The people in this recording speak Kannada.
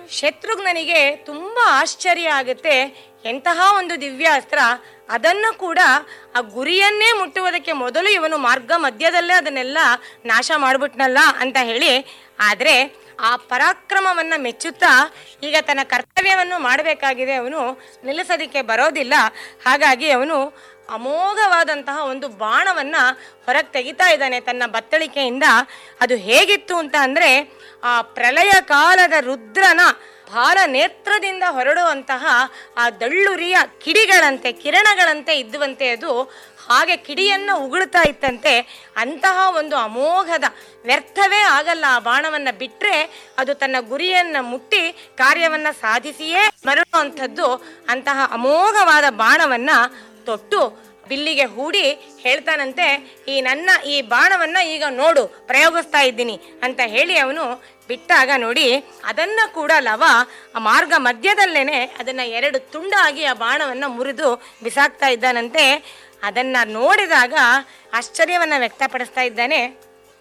ಶತ್ರುಘ್ನನಿಗೆ ತುಂಬಾ ಆಶ್ಚರ್ಯ ಆಗುತ್ತೆ ಎಂತಹ ಒಂದು ದಿವ್ಯಾಸ್ತ್ರ ಅದನ್ನು ಕೂಡ ಆ ಗುರಿಯನ್ನೇ ಮುಟ್ಟುವುದಕ್ಕೆ ಮೊದಲು ಇವನು ಮಾರ್ಗ ಮಧ್ಯದಲ್ಲೇ ಅದನ್ನೆಲ್ಲ ನಾಶ ಮಾಡ್ಬಿಟ್ನಲ್ಲ ಅಂತ ಹೇಳಿ ಆದ್ರೆ ಆ ಪರಾಕ್ರಮವನ್ನ ಮೆಚ್ಚುತ್ತಾ ಈಗ ತನ್ನ ಕರ್ತವ್ಯವನ್ನು ಮಾಡಬೇಕಾಗಿದೆ ಅವನು ನಿಲ್ಲಿಸೋದಿಕ್ಕೆ ಬರೋದಿಲ್ಲ ಹಾಗಾಗಿ ಅವನು ಅಮೋಘವಾದಂತಹ ಒಂದು ಬಾಣವನ್ನ ಹೊರಗೆ ತೆಗಿತಾ ಇದ್ದಾನೆ ತನ್ನ ಬತ್ತಳಿಕೆಯಿಂದ ಅದು ಹೇಗಿತ್ತು ಅಂತ ಅಂದ್ರೆ ಆ ಪ್ರಳಯ ಕಾಲದ ರುದ್ರನ ಭಾರ ನೇತ್ರದಿಂದ ಹೊರಡುವಂತಹ ಆ ದಳ್ಳುರಿಯ ಕಿಡಿಗಳಂತೆ ಕಿರಣಗಳಂತೆ ಇದ್ದುವಂತೆ ಅದು ಹಾಗೆ ಕಿಡಿಯನ್ನ ಉಗುಳ್ತಾ ಇತ್ತಂತೆ ಅಂತಹ ಒಂದು ಅಮೋಘದ ವ್ಯರ್ಥವೇ ಆಗಲ್ಲ ಆ ಬಾಣವನ್ನ ಬಿಟ್ರೆ ಅದು ತನ್ನ ಗುರಿಯನ್ನ ಮುಟ್ಟಿ ಕಾರ್ಯವನ್ನ ಸಾಧಿಸಿಯೇ ಮರಳುವಂಥದ್ದು ಅಂತಹ ಅಮೋಘವಾದ ಬಾಣವನ್ನ ತೊಟ್ಟು ಬಿಲ್ಲಿಗೆ ಹೂಡಿ ಹೇಳ್ತಾನಂತೆ ಈ ನನ್ನ ಈ ಬಾಣವನ್ನ ಈಗ ನೋಡು ಪ್ರಯೋಗಿಸ್ತಾ ಇದ್ದೀನಿ ಅಂತ ಹೇಳಿ ಅವನು ಬಿಟ್ಟಾಗ ನೋಡಿ ಅದನ್ನ ಕೂಡ ಲವ ಆ ಮಾರ್ಗ ಮಧ್ಯದಲ್ಲೇನೆ ಅದನ್ನ ಎರಡು ತುಂಡಾಗಿ ಆ ಬಾಣವನ್ನ ಮುರಿದು ಬಿಸಾಕ್ತಾ ಇದ್ದಾನಂತೆ ಅದನ್ನ ನೋಡಿದಾಗ ಆಶ್ಚರ್ಯವನ್ನ ವ್ಯಕ್ತಪಡಿಸ್ತಾ ಇದ್ದಾನೆ